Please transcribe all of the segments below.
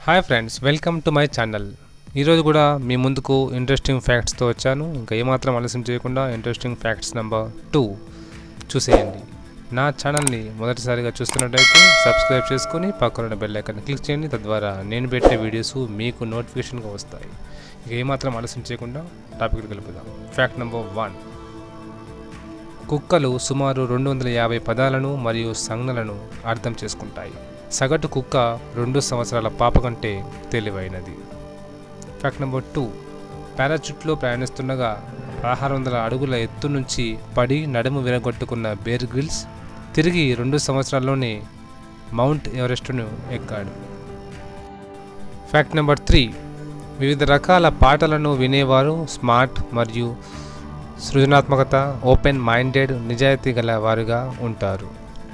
hi friends welcome to my channel ఈరోజు కూడా మీ ముందుకు ఇంట్రెస్టింగ్ ఫ్యాక్ట్స్తో వచ్చాను ఇంకా ఏమాత్రం ఆలస్యం చేయకుండా ఇంట్రెస్టింగ్ ఫ్యాక్ట్స్ నెంబర్ టూ చూసేయండి నా ఛానల్ని మొదటిసారిగా చూస్తున్నట్టయితే సబ్స్క్రైబ్ చేసుకుని పక్కన బెల్ ఐకాన్ క్లిక్ చేయండి తద్వారా నేను పెట్టే వీడియోస్ మీకు నోటిఫికేషన్గా వస్తాయి ఇక ఏమాత్రం ఆలస్యం చేయకుండా టాపిక్ కలుపుదాం ఫ్యాక్ట్ నెంబర్ వన్ కుక్కలు సుమారు రెండు వందల యాభై పదాలను మరియు సంజ్ఞలను అర్థం చేసుకుంటాయి సగటు కుక్క రెండు సంవత్సరాల పాప కంటే తెలివైనది ఫ్యాక్ట్ నెంబర్ టూ పారాచూట్లో ప్రయాణిస్తుండగా పదహారు వందల అడుగుల ఎత్తు నుంచి పడి నడుము విరగొట్టుకున్న బేర్ గ్రిల్స్ తిరిగి రెండు సంవత్సరాల్లోనే మౌంట్ ఎవరెస్ట్ను ఎక్కాడు ఫ్యాక్ట్ నెంబర్ త్రీ వివిధ రకాల పాటలను వినేవారు స్మార్ట్ మరియు సృజనాత్మకత ఓపెన్ మైండెడ్ నిజాయితీ గల వారుగా ఉంటారు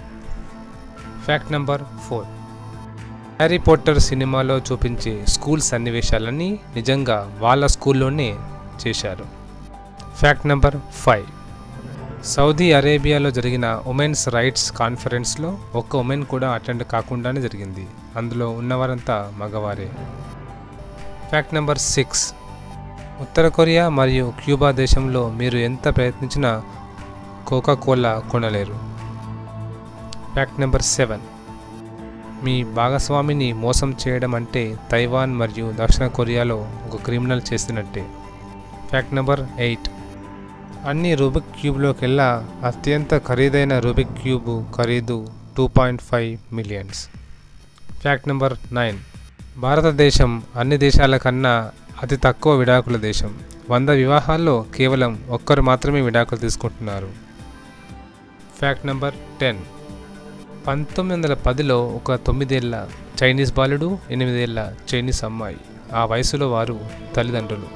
fact number four Harry Potter సినిమాలో చూపించే స్కూల్ సన్నివేశాలన్నీ నిజంగా వాళ్ళ స్కూల్లోనే చేశారు ఫ్యాక్ట్ నెంబర్ ఫైవ్ సౌదీ అరేబియాలో జరిగిన ఉమెన్స్ రైట్స్ కాన్ఫరెన్స్లో ఒక్క ఉమెన్ కూడా అటెండ్ కాకుండానే జరిగింది అందులో ఉన్నవారంతా మగవారే ఫ్యాక్ట్ నెంబర్ సిక్స్ ఉత్తర కొరియా మరియు క్యూబా దేశంలో మీరు ఎంత ప్రయత్నించినా కోకా కోలా కొనలేరు ఫ్యాక్ట్ నెంబర్ సెవెన్ మీ భాగస్వామిని మోసం చేయడం అంటే తైవాన్ మరియు దక్షిణ కొరియాలో ఒక క్రిమినల్ చేసినట్టే ఫ్యాక్ట్ నెంబర్ ఎయిట్ అన్ని రూబిక్ క్యూబ్లోకెల్లా అత్యంత ఖరీదైన రూబిక్ క్యూబ్ ఖరీదు two point five millions fact number nine Bharatadesam అన్ని దేశాల కన్నా అతి తక్కువ విడాకుల దేశం వంద వివాహాల్లో కేవలం ఒక్కరు మాత్రమే విడాకులు తీసుకుంటున్నారు ఫ్యాక్ట్ నెంబర్ టెన్ పంతొమ్మిది వందల పదిలో ఒక తొమ్మిదేళ్ల చైనీస్ బాలుడు ఎనిమిదేళ్ల చైనీస్ అమ్మాయి ఆ వయసులో వారు తల్లిదండ్రులు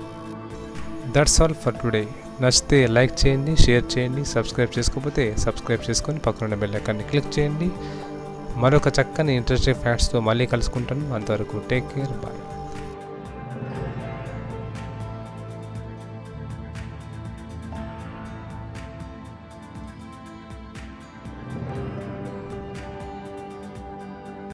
దట్స్ ఆల్ ఫర్ టుడే నచ్చితే లైక్ చేయండి షేర్ చేయండి సబ్స్క్రైబ్ చేసుకోకపోతే సబ్స్క్రైబ్ చేసుకొని పక్కన బెల్ ఐకాన్ని క్లిక్ చేయండి మరొక చక్కని ఇంట్రెస్టింగ్ ఫ్యాక్ట్స్తో మళ్ళీ కలుసుకుంటాను అంతవరకు టేక్ కేర్ బాయ్